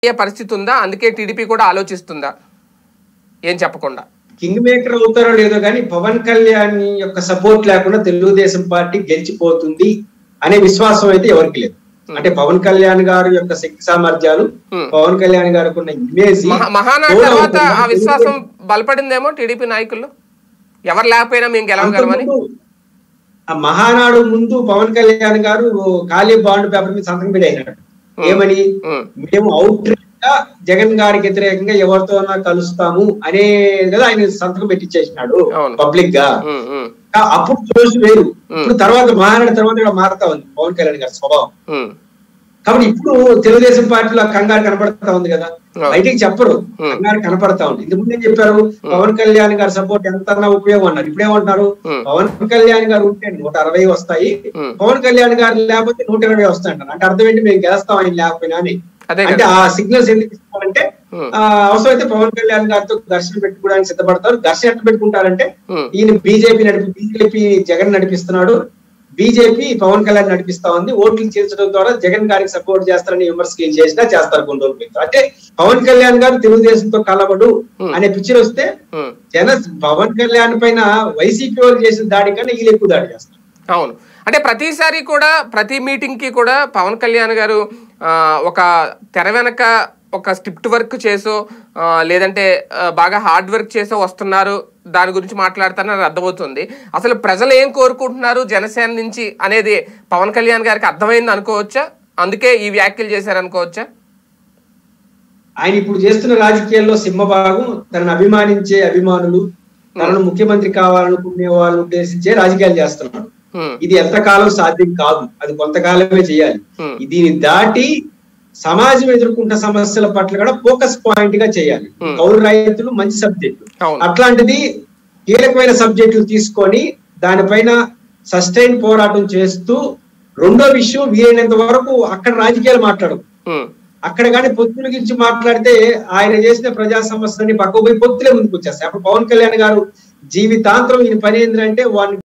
అయ్యే పరిస్థితి ఉందా అందుకే టీడీపీ కూడా ఆలోచిస్తుందా ఏం చెప్పకుండా కింగ్ మేకర్ అవుతారో లేదో కానీ పవన్ కళ్యాణ్ యొక్క సపోర్ట్ లేకుండా తెలుగుదేశం పార్టీ గెలిచిపోతుంది అనే విశ్వాసం అయితే ఎవరికి లేదు అంటే పవన్ కళ్యాణ్ గారి యొక్క శక్తి సామర్థ్యాలు Hmm. పవన్ కళ్యాణ్ గారికి ఉన్న ఇమేజ్ మహా- మహానాడు తర్వాత ఆ విశ్వాసం బలపడిందేమో టీడీపీ నాయకుల్లో ఎవరు లేకపోయినా మేము గెలవగలమని ఆ మహానాడు ముందు పవన్ కళ్యాణ్ గారు ఖాళీ బాండ్ పేపర్ మీద సంతకం పెట్టారు ఏమని ఉమ్, మేము అవుట్ గా జగన్ గారికి వ్యతిరేకంగా ఎవరితోనా కలుస్తాము అనే కదా ఆయన సంతకం పెట్టించేసినాడు అవును. పబ్లిక్ గా ఉమ్, ఉమ్, కా- అప్పుడు రోజు వేరు ఇప్పుడు తర్వాత మహానాడు తర్వాత ఇక్కడ మారుతా ఉంది పవన్ కళ్యాణ్ గారి స్వభావం ఉమ్, కాబట్టి ఇప్పుడు తెలుగుదేశం పార్టీలో ఆ కంగారు కనపడతా ఉంది కదా అవును. బయటికి చెప్పరు Hmm. కంగారు కనపడతా ఉంది ఇంతకు ముందు ఏం చెప్పారు పవన్ కళ్యాణ్ గారి సపోర్ట్ ఎంత ఉపయోగం అన్నారు ఇప్పుడు ఏమంటారు Hmm. పవన్ కళ్యాణ్ గారు ఉంటే నూట అరవై వస్తాయి Hmm. పవన్ కళ్యాణ్ గారు లేకపోతే నూట ఇరవై వస్తాయి అంటారు అంటే అర్థం ఏంటి మేము గెలుస్తాం ఆయన లేకపోయినా అని అదే అంటే కదా ఆ సిగ్నల్స్ ఎందుకు ఇస్తారంటే Hmm. ఆ, అవసరమైతే పవన్ కళ్యాణ్ గారితో ఘర్షణ పెట్టుకోవడానికి సిద్ధపడతారు ఘర్షణ ఎట్లా పెట్టుకుంటారంటే ఉమ్, ఈయన బీజేపీ నడిపి బీజేపీ జగన్ నడిపిస్తున్నాడు బీజేపీ పవన్ కళ్యాణ్ నడిపిస్తా ఉంది ఓట్లు చేర్చడం ద్వారా జగన్ గారికి సపోర్ట్ చేస్తారని విమర్శలు ఏం చేసినా చేస్తారు కొన్ని రోజుల క్రితం. అంటే పవన్ కళ్యాణ్ గారు తెలుగుదేశంతో కలవడు Hmm. అనే పిక్చర్ వస్తే ఉమ్. జన పవన్ కళ్యాణ్ పైన వైసీపీ వాళ్ళు చేసిన దాడి కన్నా వీళ్ళు ఎక్కువ దాడి చేస్తారు అవును అంటే ప్రతిసారి కూడా ప్రతి మీటింగ్ కి కూడా పవన్ కళ్యాణ్ గారు ఆ, ఒక తెర వెనక ఒక స్క్రిప్ట్ వర్క్ చేసో ఆ, లేదంటే ఆ, బాగా హార్డ్ వర్క్ చేసో వస్తున్నారు దాని గురించి మాట్లాడతారని అర్థమవుతుంది అసలు ప్రజలు ఏం కోరుకుంటున్నారు జనసేన నుంచి అనేది పవన్ కళ్యాణ్ గారికి అర్థమైంది అనుకోవచ్చా అందుకే ఈ వ్యాఖ్యలు చేశారనుకోవచ్చా ఆయన ఇప్పుడు చేస్తున్న రాజకీయాల్లో సింహభాగం తనను అభిమానించే అభిమానులు తనను ముఖ్యమంత్రి కావాలనుకునే వాళ్ళు ఉద్దేశించే రాజకీయాలు చేస్తున్నాడు ఉమ్, ఇది ఎంతకాలం సాధ్యం కాదు అది కొంతకాలమే చేయాలి Hmm. దీన్ని దాటి సమాజం ఎదుర్కొంటున్న సమస్యల పట్ల కూడా ఫోకస్ పాయింట్ గా చేయాలి Hmm. కౌలు రైతులు మంచి సబ్జెక్టు అవును అట్లాంటిది కీలకమైన సబ్జెక్టులు తీసుకొని దానిపైన సస్టైన్ పోరాటం చేస్తూ రెండో విషయం వీలైనంత వరకు అక్కడ రాజకీయాలు మాట్లాడవు ఉమ్, అక్కడ కానీ పొత్తుల గురించి మాట్లాడితే ఆయన చేసిన ప్రజా సమస్యలని పక్కకు పోయి పొత్తులే ముందుకు వచ్చేస్తాయి అప్పుడు పవన్ కళ్యాణ్ గారు జీవితాంతరం ఈయన పని ఏంటంటే వాడిని